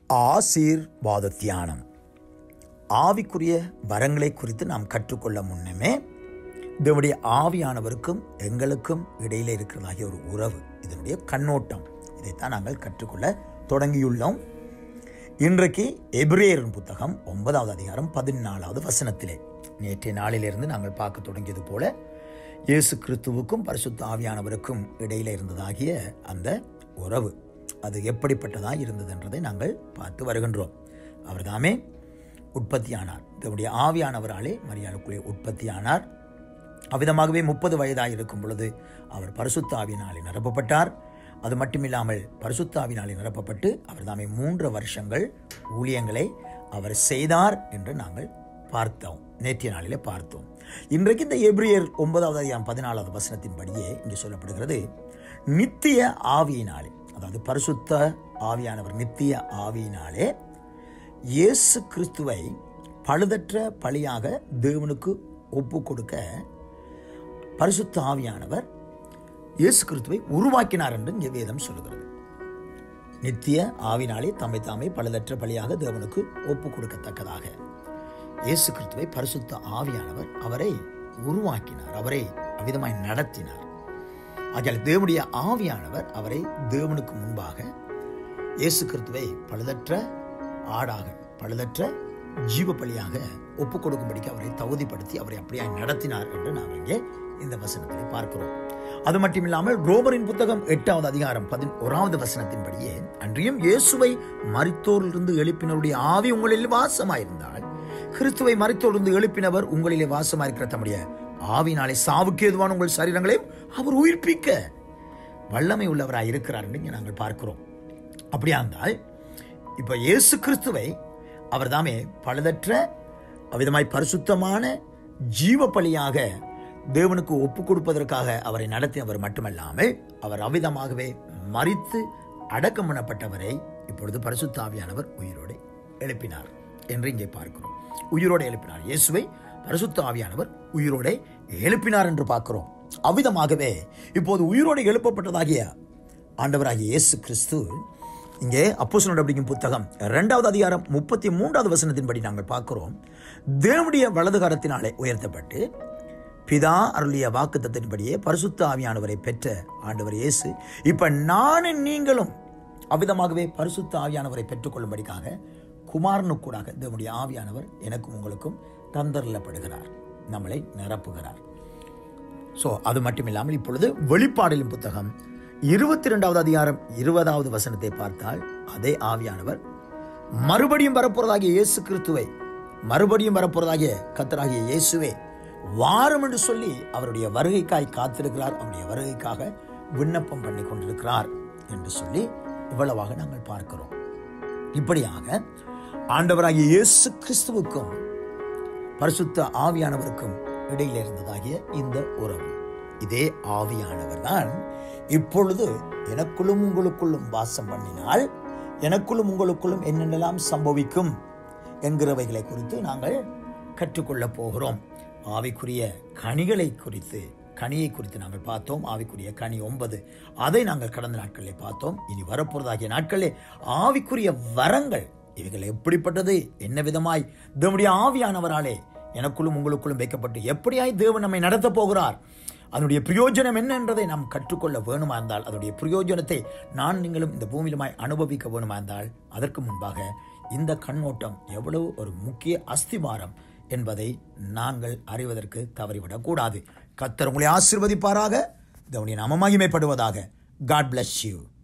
ஆசீர்வாத தியானம் ஆவிக்குரிய வரங்களை குறித்து நாம் கற்றுக்கொள்ள முன்னமே இதனுடைய ஆவியானவருக்கும் எங்களுக்கும் இடையிலே இருக்கிறதாகிய ஒரு உறவு இதனுடைய கண்ணோட்டம் இதைத்தான் நாங்கள் கற்றுக்கொள்ள தொடங்கியுள்ளோம் இன்றைக்கு எபிரேயரின் புத்தகம் ஒன்பதாவது அதிகாரம் பதினாலாவது வசனத்திலே நேற்றைய நாளிலிருந்து நாங்கள் பார்க்க தொடங்கியது போல இயேசு கிறிஸ்துவுக்கும் பரிசுத்த ஆவியானவருக்கும் இடையில இருந்ததாகிய அந்த உறவு அது எப்படிப்பட்டதாக இருந்தது என்றதை நாங்கள் பார்த்து வருகின்றோம் அவர்தாமே உற்பத்தியானார் இதனுடைய ஆவியானவராலே மரியாதைக்குள்ளே உற்பத்தியானார் அவ்விதமாகவே முப்பது வயதாக இருக்கும் பொழுது அவர் பரிசுத்த ஆவியினாலே நிரப்பப்பட்டார் அது மட்டுமில்லாமல் பரிசுத்த ஆவியினாலே நிரப்பப்பட்டு அவர் தாமே மூன்று வருஷங்கள் ஊழியங்களை அவர் செய்தார் என்று நாங்கள் பார்த்தோம் நேற்றைய நாளிலே பார்த்தோம் இன்றைக்கு இந்த எப்ரியர் ஒன்பதாவது அதிகாரம் பதினாலாவது வசனத்தின்படியே இங்கே சொல்லப்படுகிறது நித்திய ஆவியினாலே அதாவது பரிசுத்த ஆவியானவர் நித்திய ஆவியினாலே இயேசு கிறிஸ்துவை பழுதற்ற பலியாக தேவனுக்கு ஒப்பு கொடுக்க பரிசுத்த ஆவியானவர் இயேசு கிறிஸ்துவை உருவாக்கினார் என்று இங்கே வேதம் சொல்லுகிறது நித்திய ஆவினாலே தம்மை தாமே பழுதற்ற பலியாக தேவனுக்கு ஒப்பு கொடுக்கத்தக்கதாக இயேசு கிறிஸ்துவை பரிசுத்த ஆவியானவர் அவரை உருவாக்கினார் அவரை அவ்விதமாய் நடத்தினார் ஆகையால் தேவனுடைய ஆவியானவர் அவரை தேவனுக்கு முன்பாக இயேசு கிறிஸ்துவை பழுதற்ற ஆடாக பழுதற்ற ஜீவ பலியாக ஒப்புக் கொடுக்கும்படிக்கு அவரை தகுதிப்படுத்தி அவரை அப்படியாய் நடத்தினார் என்று நாம் இங்கே இந்த வசனத்தில் பார்க்கிறோம் அது மட்டுமில்லாமல் ரோமரின் புத்தகம் எட்டாவது அதிகாரம் பதினோராவது வசனத்தின்படியே அன்றியும் இயேசுவை மரித்தோரிலிருந்து எழுப்பினருடைய ஆவி உங்களில் வாசமாயிருந்தால் கிறிஸ்துவை மரித்தோரிலிருந்து எழுப்பினவர் உங்களிலே வாசமாயிருக்கிற தம்முடைய ஆவினாலே சாவுக்கு ஏதுவான உங்கள் சரீரங்களையும் அவர் உயிர்ப்பிக்க வல்லமை உள்ளவராய் இருக்கிறார் என்று இங்கே நாங்கள் பார்க்கிறோம் அப்படியா இருந்தால் இப்ப இயேசு கிறிஸ்துவை அவர் தாமே பழுதற்ற அவ்விதமாய் பரிசுத்தமான ஜீவ பலியாக தேவனுக்கு ஒப்பு கொடுப்பதற்காக அவரை நடத்தியவர் மட்டுமல்லாமல் அவர் அவ்விதமாகவே மறித்து அடக்கம் பண்ணப்பட்டவரை இப்பொழுது பரிசுத்தாவியானவர் உயிரோடு எழுப்பினார் என்று இங்கே பார்க்கிறோம் உயிரோடு எழுப்பினார் இயேசுவை பரிசுத்த ஆவியானவர் உயிரோடு எழுப்பினார் என்று பார்க்கிறோம் அவ்விதமாகவே இப்போது உயிரோடு எழுப்பப்பட்டதாகிய ஆண்டவராகிய இயேசு கிறிஸ்து இங்கே அப்போசனோட அப்படிங்கும் புத்தகம் இரண்டாவது அதிகாரம் முப்பத்தி மூன்றாவது வசனத்தின்படி நாங்கள் பார்க்கிறோம் தேவனுடைய வலது கரத்தினாலே உயர்த்தப்பட்டு பிதா அருளிய வாக்கு தத்தின்படியே பரிசுத்த ஆவியானவரை பெற்ற ஆண்டவர் இயேசு இப்ப நானும் நீங்களும் அவ்விதமாகவே பரிசுத்த ஆவியானவரை பெற்றுக்கொள்ளும்படிக்காக குமாரனுக்கூடாக தேவனுடைய ஆவியானவர் எனக்கும் உங்களுக்கும் தந்தரலப்படுகிறார் நம்மளை நிரப்புகிறார் ஸோ அது மட்டும் இல்லாமல் இப்பொழுது வெளிப்பாடலின் புத்தகம் இருபத்தி ரெண்டாவது அதிகாரம் இருபதாவது வசனத்தை பார்த்தால் அதே ஆவியானவர் மறுபடியும் வரப்போறதாகிய இயேசு கிறிஸ்துவை மறுபடியும் வரப்போறதாகிய கத்தராகிய இயேசுவே வாரம் என்று சொல்லி அவருடைய வருகைக்காய் காத்திருக்கிறார் அவருடைய வருகைக்காக விண்ணப்பம் பண்ணி கொண்டிருக்கிறார் என்று சொல்லி இவ்வளவாக நாங்கள் பார்க்கிறோம் இப்படியாக ஆண்டவராகிய இயேசு கிறிஸ்துவுக்கும் பரிசுத்த ஆவியானவருக்கும் இடையில இருந்ததாகிய இந்த உறவு இதே ஆவியானவர் தான் இப்பொழுது எனக்குள்ளும் உங்களுக்குள்ளும் வாசம் பண்ணினால் எனக்குள்ளும் உங்களுக்குள்ளும் என்னென்னலாம் சம்பவிக்கும் என்கிறவைகளை குறித்து நாங்கள் கற்றுக்கொள்ளப் போகிறோம் ஆவிக்குரிய கனிகளை குறித்து கனியை குறித்து நாங்கள் பார்த்தோம் ஆவிக்குரிய கனி ஒன்பது அதை நாங்கள் கடந்த நாட்களில் பார்த்தோம் இனி வரப்போறதாகிய நாட்களே ஆவிக்குரிய வரங்கள் இவைகள் எப்படிப்பட்டது என்ன விதமாய் தேவனுடைய ஆவியானவராலே எனக்குள்ளும் உங்களுக்குள்ளும் வைக்கப்பட்டு எப்படியாய் தேவன் நம்மை நடத்தப் போகிறார் அதனுடைய பிரயோஜனம் என்ன என்றதை நாம் கற்றுக்கொள்ள வேணுமா இருந்தால் அதனுடைய பிரயோஜனத்தை நான் நீங்களும் இந்த பூமியிலுமாய் அனுபவிக்க வேணுமா இருந்தால் அதற்கு முன்பாக இந்த கண்ணோட்டம் எவ்வளவு ஒரு முக்கிய அஸ்திவாரம் என்பதை நாங்கள் அறிவதற்கு தவறிவிடக் கூடாது கத்தர் உங்களை ஆசிர்வதிப்பாராக தேவனுடைய நாம மகிமைப்படுவதாக காட் பிளஸ் யூ